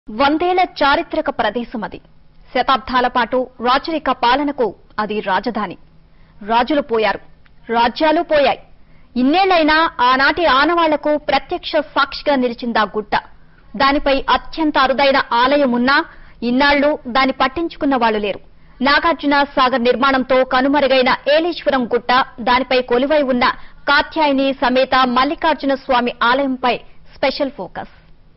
వందేళ్ల చారిత్రక ప్రదేశం అది శతాబ్దాల పాటు రాచరిక పాలనకు అది రాజధాని రాజులు పోయారు రాజ్యాలు పోయాయి ఇన్నేళ్లైనా ఆనాటి ఆనవాళ్లకు ప్రత్యక్ష సాక్షిగా నిలిచిందా గుట్ట దానిపై అత్యంత అరుదైన ఆలయం ఉన్నా ఇన్నాళ్లు దాన్ని పట్టించుకున్న వాళ్లు లేరు నాగార్జున సాగర్ నిర్మాణంతో కనుమరుగైన ఏలేశ్వరం గుట్ట దానిపై కొలువై ఉన్న కాత్యాయని సమేత మల్లికార్జున స్వామి ఆలయంపై స్పెషల్ ఫోకస్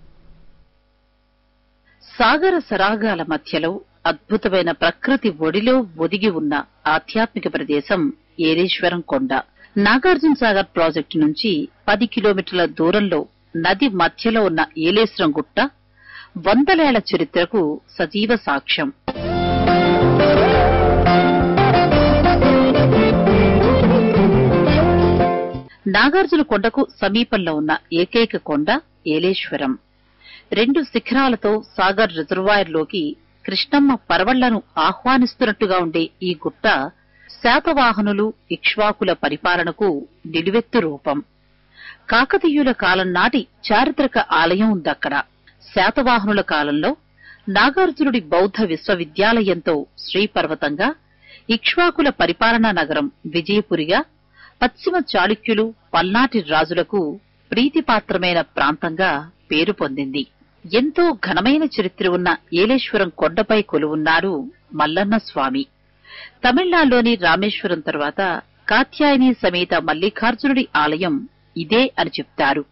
సాగర సరాగాల మధ్యలో అద్భుతమైన ప్రకృతి ఒడిలో ఒదిగి ఉన్న ఆధ్యాత్మిక ప్రదేశం ఏలేశ్వరం కొండ నాగార్జున సాగర్ ప్రాజెక్టు నుంచి పది కిలోమీటర్ల దూరంలో నది మధ్యలో ఉన్న ఏలేశ్వరం గుట్ట వందలేళ్ల చరిత్రకు సజీవ సాక్ష్యం నాగార్జున కొండకు సమీపంలో ఉన్న ఏకైక కొండ ఏలేశ్వరం రెండు శిఖరాలతో సాగర్ రిజర్వాయర్లోకి కృష్ణమ్మ పరవళ్లను ఆహ్వానిస్తున్నట్టుగా ఉండే ఈ గుట్ట శాతవాహనులు ఇక్ష్వాకుల పరిపాలనకు నిలువెత్తు రూపం కాకతీయుల కాలం నాటి చారిత్రక ఆలయం ఉందక్కడ శాతవాహనుల కాలంలో నాగార్జునుడి బౌద్ధ విశ్వవిద్యాలయంతో శ్రీపర్వతంగా ఇక్ష్వాకుల పరిపాలనా నగరం విజయపురిగా పశ్చిమ చాళుక్యులు పల్నాటి రాజులకు ప్రీతిపాత్రమైన ప్రాంతంగా పేరు పొందింది ఎంతో ఘనమైన చరిత్ర ఉన్న ఏలేశ్వరం కొండపై కొలువున్నారు మల్లన్న స్వామి తమిళనాడులోని రామేశ్వరం తర్వాత కాత్యాయని సమేత మల్లికార్జునుడి ఆలయం ఇదే అని చెప్తారు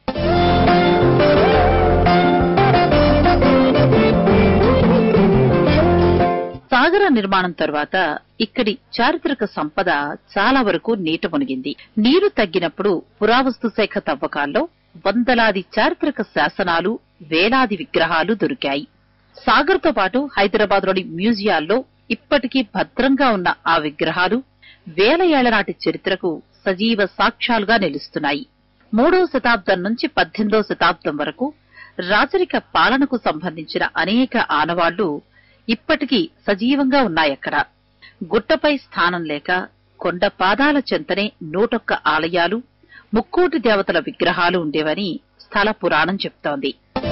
సాగర నిర్మాణం తర్వాత ఇక్కడి చారిత్రక సంపద చాలా వరకు నీట మునిగింది నీరు తగ్గినప్పుడు పురావస్తు శాఖ తవ్వకాల్లో వందలాది చారిత్రక శాసనాలు వేలాది విగ్రహాలు దొరికాయి సాగర్తో పాటు హైదరాబాద్లోని మ్యూజియాల్లో ఇప్పటికీ భద్రంగా ఉన్న ఆ విగ్రహాలు వేల ఏళ్ల నాటి చరిత్రకు సజీవ సాక్ష్యాలుగా నిలుస్తున్నాయి మూడో శతాబ్దం నుంచి పద్దెనిమిదో శతాబ్దం వరకు రాజరిక పాలనకు సంబంధించిన అనేక ఆనవాళ్లు ఇప్పటికీ సజీవంగా ఉన్నాయక్కడ గుట్టపై స్థానం లేక కొండ పాదాల చెంతనే నూటొక్క ఆలయాలు ముక్కోటి దేవతల విగ్రహాలు ఉండేవని స్థల పురాణం చెప్తోంది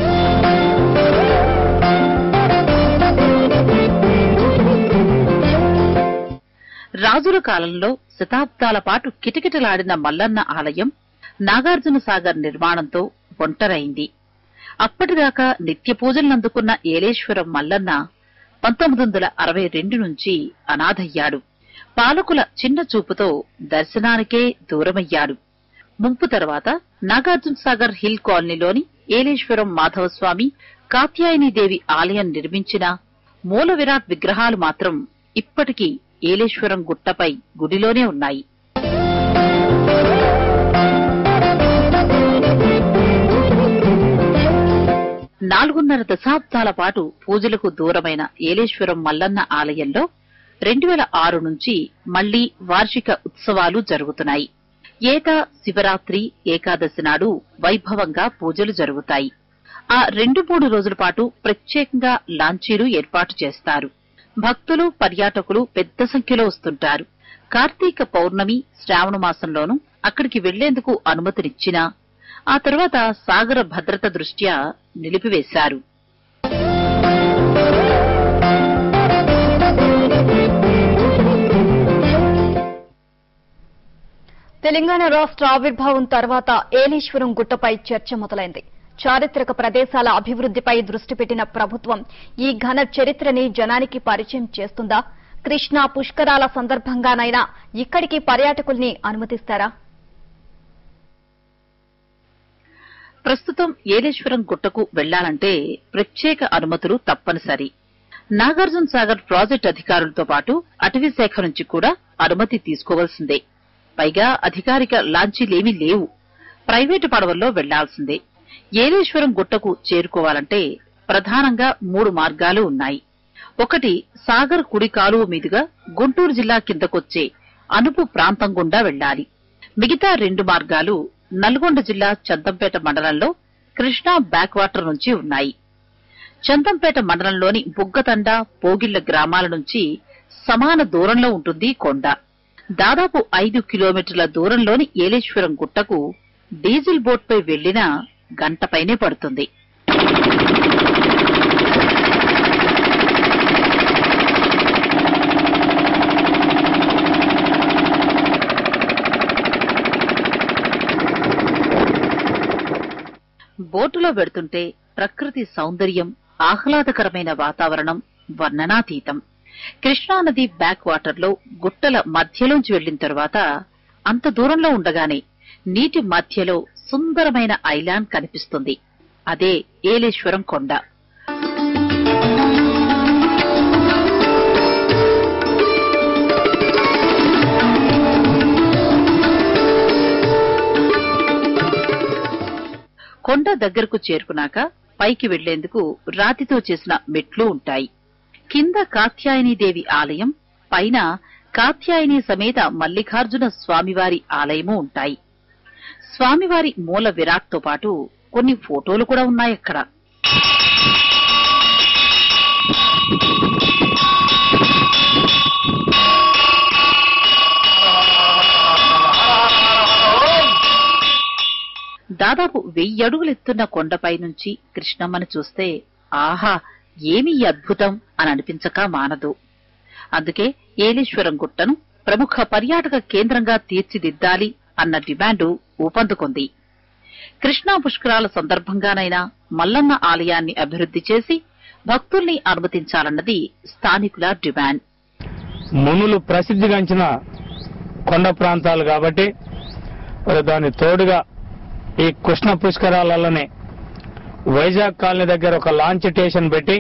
రాజుల కాలంలో శతాబ్దాల పాటు కిటకిటలాడిన మల్లన్న ఆలయం నాగార్జున సాగర్ నిర్మాణంతో ఒంటరైంది అప్పటిదాకా నిత్య పూజలందుకున్న ఏలేశ్వరం మల్లన్న పంతొమ్మిది వందల అరవై రెండు నుంచి అనాథయ్యాడు పాలకుల చిన్న చూపుతో దర్శనానికే దూరమయ్యాడు ముంపు తర్వాత నాగార్జున సాగర్ హిల్ కాలనీలోని ఏలేశ్వరం మాధవస్వామి కాత్యాయనీదేవి ఆలయం నిర్మించిన మూల విరాట్ విగ్రహాలు మాత్రం ఇప్పటికీ ఏలేశ్వరం గుట్టపై గుడిలోనే ఉన్నాయి నాలుగున్నర దశాబ్దాల పాటు పూజలకు దూరమైన ఏలేశ్వరం మల్లన్న ఆలయంలో రెండు వేల ఆరు నుంచి మళ్లీ వార్షిక ఉత్సవాలు జరుగుతున్నాయి ఏటా శివరాత్రి ఏకాదశి నాడు వైభవంగా పూజలు జరుగుతాయి ఆ రెండు మూడు రోజుల పాటు ప్రత్యేకంగా లాంచీలు ఏర్పాటు చేస్తారు భక్తులు పర్యాటకులు పెద్ద సంఖ్యలో వస్తుంటారు కార్తీక పౌర్ణమి శ్రావణ మాసంలోనూ అక్కడికి వెళ్లేందుకు అనుమతినిచ్చినా ఆ తర్వాత సాగర భద్రత దృష్ట్యా నిలిపివేశారు తెలంగాణ రాష్ట్ర ఆవిర్భావం తర్వాత ఏలేశ్వరం గుట్టపై చర్చ మొదలైంది చారిత్రక ప్రదేశాల అభివృద్దిపై దృష్టి పెట్టిన ప్రభుత్వం ఈ ఘన చరిత్రని జనానికి పరిచయం చేస్తుందా కృష్ణా పుష్కరాల సందర్భంగానైనా ఇక్కడికి పర్యాటకుల్ని అనుమతిస్తారా ప్రస్తుతం ఏలేశ్వరం గుట్టకు వెళ్లాలంటే ప్రత్యేక అనుమతులు తప్పనిసరి నాగార్జున సాగర్ ప్రాజెక్టు అధికారులతో పాటు అటవీ శాఖ నుంచి కూడా అనుమతి తీసుకోవాల్సిందే పైగా అధికారిక లాంచీలేమీ లేవు ప్రైవేటు పడవల్లో వెళ్లాల్సిందే ఏలేశ్వరం గుట్టకు చేరుకోవాలంటే ప్రధానంగా మూడు మార్గాలు ఉన్నాయి ఒకటి సాగర్ కుడి కాలువ మీదుగా గుంటూరు జిల్లా కిందకొచ్చే అనుపు ప్రాంతం గుండా వెళ్లాలి మిగతా రెండు మార్గాలు నల్గొండ జిల్లా చందంపేట మండలంలో కృష్ణా బ్యాక్ వాటర్ నుంచి ఉన్నాయి చందంపేట మండలంలోని బుగ్గతండ పోగిళ్ల గ్రామాల నుంచి సమాన దూరంలో ఉంటుంది కొండ దాదాపు ఐదు కిలోమీటర్ల దూరంలోని ఏలేశ్వరం గుట్టకు డీజిల్ బోట్పై వెళ్లినా గంటపైనే పడుతుంది బోటులో వెడుతుంటే ప్రకృతి సౌందర్యం ఆహ్లాదకరమైన వాతావరణం వర్ణనాతీతం కృష్ణానది బ్యాక్ వాటర్ లో గుట్టల మధ్యలోంచి వెళ్లిన తరువాత అంత దూరంలో ఉండగానే నీటి మధ్యలో సుందరమైన ఐలాండ్ కనిపిస్తుంది అదే ఏలేశ్వరం కొండ కొండ దగ్గరకు చేరుకున్నాక పైకి వెళ్లేందుకు రాతితో చేసిన మెట్లు ఉంటాయి కింద కాత్యాయనీదేవి ఆలయం పైన కాత్యాయని సమేత మల్లికార్జున స్వామివారి ఆలయము ఉంటాయి స్వామివారి మూల విరాట్తో పాటు కొన్ని ఫోటోలు కూడా ఉన్నాయక్కడ దాదాపు వెయ్యి అడుగులెత్తున్న కొండపై నుంచి కృష్ణమ్మను చూస్తే ఆహా ఏమి ఈ అద్భుతం అని అనిపించక మానదు అందుకే ఏలేశ్వరం గుట్టను ప్రముఖ పర్యాటక కేంద్రంగా తీర్చిదిద్దాలి అన్న డిమాండు ఊపందుకుంది కృష్ణా పుష్కరాల సందర్భంగానైనా మల్లన్న ఆలయాన్ని అభివృద్ధి చేసి భక్తుల్ని అనుమతించాలన్నది స్థానికుల డిమాండ్ మునులు ప్రసిద్ధిగాంచిన కొండ ప్రాంతాలు కాబట్టి మరి దాని తోడుగా ఈ కృష్ణ పుష్కరాలలోనే వైజాగ్ కాలనీ దగ్గర ఒక లాంచ్ స్టేషన్ పెట్టి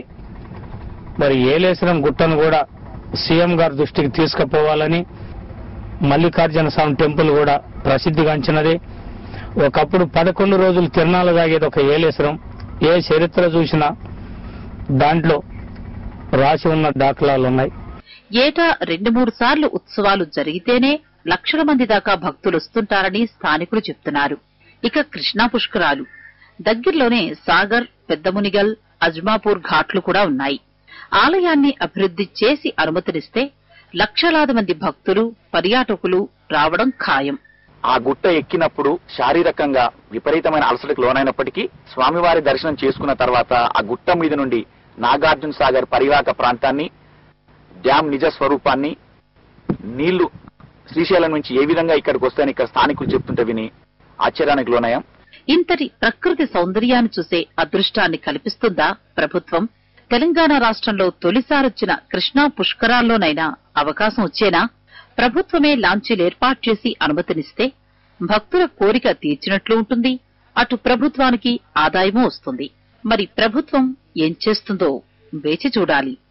మరి ఏలేశ్వరం గుట్టను కూడా సీఎం గారి దృష్టికి తీసుకుపోవాలని మల్లికార్జున స్వామి టెంపుల్ కూడా ప్రసిద్ధిగాంచినది ఒకప్పుడు పదకొండు రోజులు తిరణాలు తాగేది ఒక ఏలేశ్వరం ఏ చరిత్ర చూసినా దాంట్లో రాసి ఉన్న దాఖలాలు ఉన్నాయి ఏటా రెండు మూడు సార్లు ఉత్సవాలు జరిగితేనే లక్షల మంది దాకా భక్తులు వస్తుంటారని స్థానికులు చెప్తున్నారు ఇక కృష్ణా పుష్కరాలు దగ్గరలోనే సాగర్ పెద్దమునిగల్ అజ్మాపూర్ ఘాట్లు కూడా ఉన్నాయి ఆలయాన్ని అభివృద్ధి చేసి అనుమతినిస్తే లక్షలాది మంది భక్తులు పర్యాటకులు రావడం ఖాయం ఆ గుట్ట ఎక్కినప్పుడు శారీరకంగా విపరీతమైన అలసటకు లోనైనప్పటికీ స్వామివారి దర్శనం చేసుకున్న తర్వాత ఆ గుట్ట మీద నుండి నాగార్జున సాగర్ పరివాహక ప్రాంతాన్ని డ్యాం నిజ స్వరూపాన్ని నీళ్లు శ్రీశైలం నుంచి ఏ విధంగా ఇక్కడికి వస్తాయని ఇక్కడ స్థానికులు చెప్తుంటే విని ఆశ్చర్యానికి లోనయ్యాం ఇంతటి ప్రకృతి సౌందర్యాన్ని చూసే అదృష్టాన్ని కల్పిస్తుందా ప్రభుత్వం తెలంగాణ రాష్ట్రంలో తొలిసారొచ్చిన కృష్ణా పుష్కరాల్లోనైనా అవకాశం వచ్చేనా ప్రభుత్వమే లాంచీలు ఏర్పాటు చేసి అనుమతినిస్తే భక్తుల కోరిక తీర్చినట్లు ఉంటుంది అటు ప్రభుత్వానికి ఆదాయమూ వస్తుంది మరి ప్రభుత్వం ఏం చేస్తుందో వేచి చూడాలి